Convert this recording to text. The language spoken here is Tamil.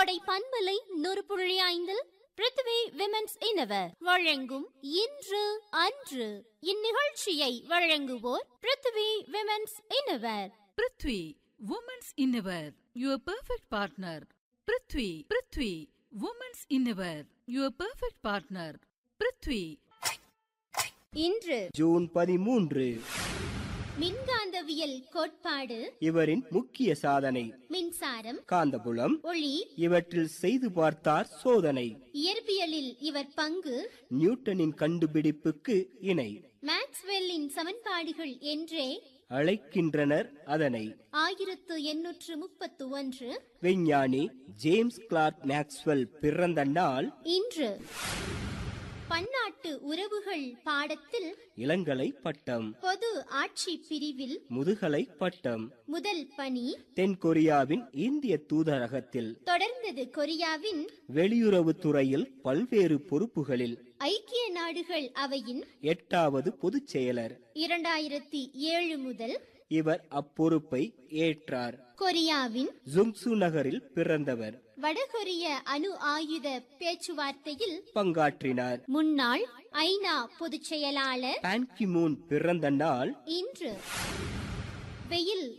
கோடை பண்பலை நூறு புள்ளி ஐந்தில் பிருத்வி விமென்ஸ் இனவர் வழங்கும் இன்று அன்று இந்நிகழ்ச்சியை வழங்குவோர் Prithvi women's innerwear Prithvi women's innerwear your perfect partner Prithvi Prithvi women's innerwear your perfect partner Prithvi இன்று ஜூன் பதிமூன்று மின்காந்தவியல் கோட்பாடு இவரின் முக்கிய சாதனை மின்சாரம் காந்தபுலம் ஒளி இவற்றில் செய்து பார்த்தார் சோதனை இயற்பியலில் இவர் பங்கு நியூட்டனின் கண்டுபிடிப்புக்கு இணை மேக்ஸ்வெல்லின் சமன்பாடுகள் என்றே அழைக்கின்றனர் அதனை ஆயிரத்து எண்ணூற்று முப்பத்து ஒன்று விஞ்ஞானி ஜேம்ஸ் கிளார்க் மேக்ஸ்வெல் பிறந்த நாள் இன்று பன்னாட்டு உறவுகள் பாடத்தில் இளங்கலை பட்டம் பொது ஆட்சி பிரிவில் முதுகலை பட்டம் முதல் பணி தென்கொரியாவின் இந்திய தூதரகத்தில் தொடர்ந்தது கொரியாவின் வெளியுறவுத் துறையில் பல்வேறு பொறுப்புகளில் ஐக்கிய நாடுகள் அவையின் எட்டாவது பொதுச் செயலர் இரண்டாயிரத்தி ஏழு முதல் இவர் அப்பொறுப்பை ஏற்றார் கொரியாவின் ஜுங்சு நகரில் பிறந்தவர் வடகொரிய அணு ஆயுத பேச்சுவார்த்தையில் பங்காற்றினார் முன்னாள் ஐநா பொதுச் செயலாளர் பான் கி மூன் பிறந்த நாள் இன்று வெயில்